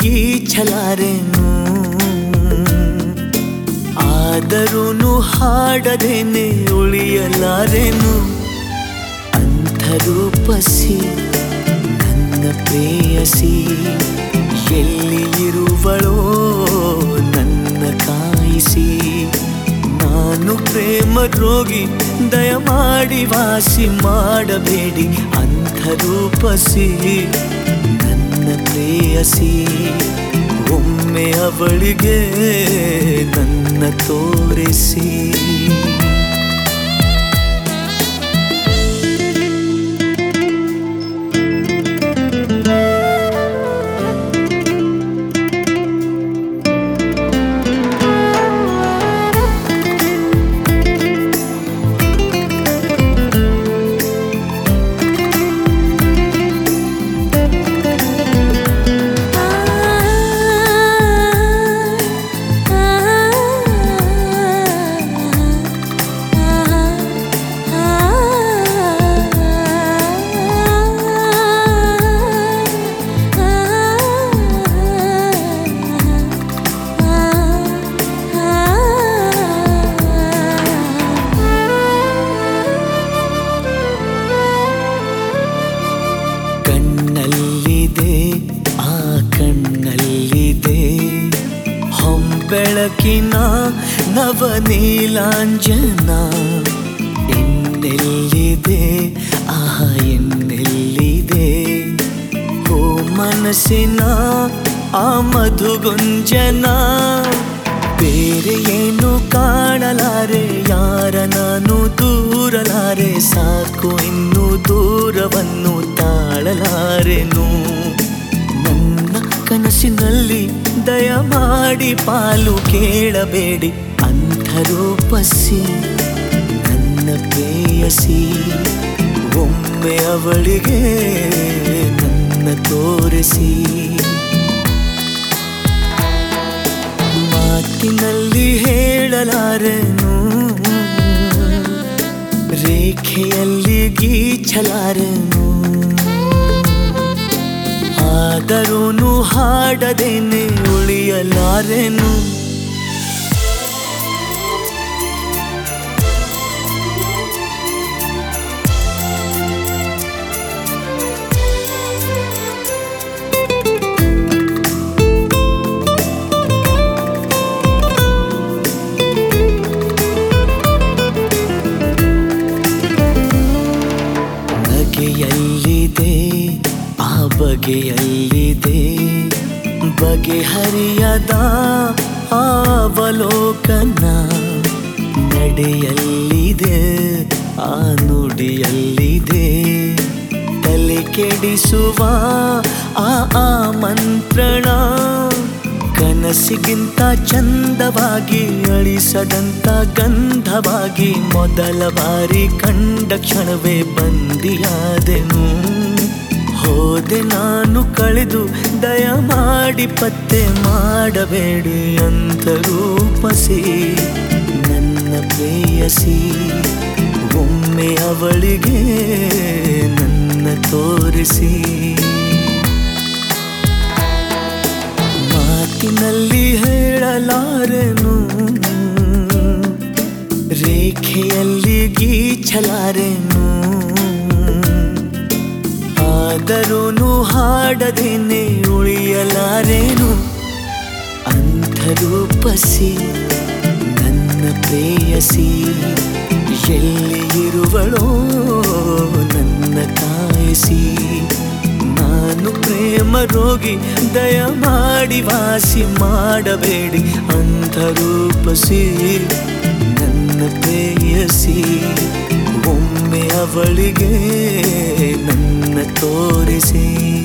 ಗೀಚಲಾರೆನು ಆದರೂ ಹಾಡದೇನೆ ಉಳಿಯಲಾರೆನು ಅಂಥರೂಪಸಿ ನನ್ನ ಪ್ರೇಯಸಿ ಎಲ್ಲಿ ಇರುವಳೋ ನನ್ನ ಕಾಯಿಸಿ ನಾನು ಪ್ರೇಮ ರೋಗಿ ದಯಮಾಡಿ ವಾಸಿ ಮಾಡಬೇಡಿ ಅಂಥರೂಪಸಿ ನನ್ನ ಪ್ರೇಯಸಿ ಒಮ್ಮೆ ಅವಳಿಗೆ ನನ್ನ ತೋರಿಸಿ ಕಣ್ಣಲ್ಲಿದೆ ಆ ಕಣ್ಣಲ್ಲಿದೆ ಹೊಂಬೆಳಕಿನ ನವನೀಲಾಂಜನ ಎನ್ನೆಲ್ಲಿದೆ ಆಹ ಎನ್ನೆಲ್ಲಿದೆ ಓ ಮನಸ್ಸಿನ ಆ ಮಧುಗುಂಜನ ಬೇರೆ ಏನು ಕಾಣಲಾರೆ ಯಾರ ನಾನು ದೂರಲಾರೆ ಸಾಕು ಇನ್ನು ದೂರವನ್ನು ತಾಳಲಾರೆನು ನನ್ನ ಕನಸಿನಲ್ಲಿ ದಯಮಾಡಿ ಪಾಲು ಕೇಳಬೇಡಿ ಅಂಥರೂಪಸಿ ನನ್ನ ಪ್ರೇಯಸಿ ಒಮ್ಮೆ ಅವಳಿಗೆ ನನ್ನ ತೋರಿಸಿ ಮಾತಿನಲ್ಲಿ ಹೇಳಲಾರೆನು ರೇಖೆಯಲ್ಲಿ ಗೀಚಲಾರೆನು ಆದರೂ ಹಾಡದೇನೆ ಉಳಿಯಲಾರೆನು ಬಗೆಯಲ್ಲಿದೆ ಆ ಬಗೆಯಲ್ಲಿದೆ ಬಗೆಹರಿಯದ ಅವಲೋಕನ ನಡೆಯಲ್ಲಿದೆ ಆ ನುಡಿಯಲ್ಲಿದೆ ತಲೆ ಕೆಡಿಸುವ ಆ ಆಮಂತ್ರಣ ಕನಸಿಗಿಂತ ಚಂದವಾಗಿ ಅಳಿಸದಂತ ಗಂಧವಾಗಿ ಮೊದಲ ಬಾರಿ ಕಂಡ ಕ್ಷಣವೇ ಬಂದಿಯಾದೆನು ಹೋದೆ ನಾನು ಕಳೆದು ದಯಮಾಡಿ ಪತ್ತೆ ಮಾಡಬೇಡಿ ಅಂತ ರೂಪಸಿ ನನ್ನ ಪ್ರೇಯಸಿ ಒಮ್ಮೆ ಅವಳಿಗೆ ನನ್ನ ತೋರಿಸಿ ಮಾತಿನಲ್ಲಿ ಹೇಳಲಾರೆನು ರೇಖೆಯಲ್ಲಿ ಗೀಚಲಾರೆನು ಆದರೂ ಹಾಡದೇನೆ ಉಳಿಯಲಾರೆನು ಅಂಥರೂಪಸಿ ನನ್ನ ಪ್ರೇಯಸಿ ಎಲ್ಲಿ ಇರುವಳೋ ನನ್ನ ಕಾಯಿಸಿ ನಾನು ಪ್ರೇಮ ರೋಗಿ ದಯಮಾಡಿ ವಾಸಿ ಮಾಡಬೇಡಿ ಅಂಥರೂಪಸಿ ನನ್ನ ಪ್ರೇಯಸಿ ಒಮ್ಮೆ ಅವಳಿಗೆ ನನ್ನ ತೋರಿಸಿ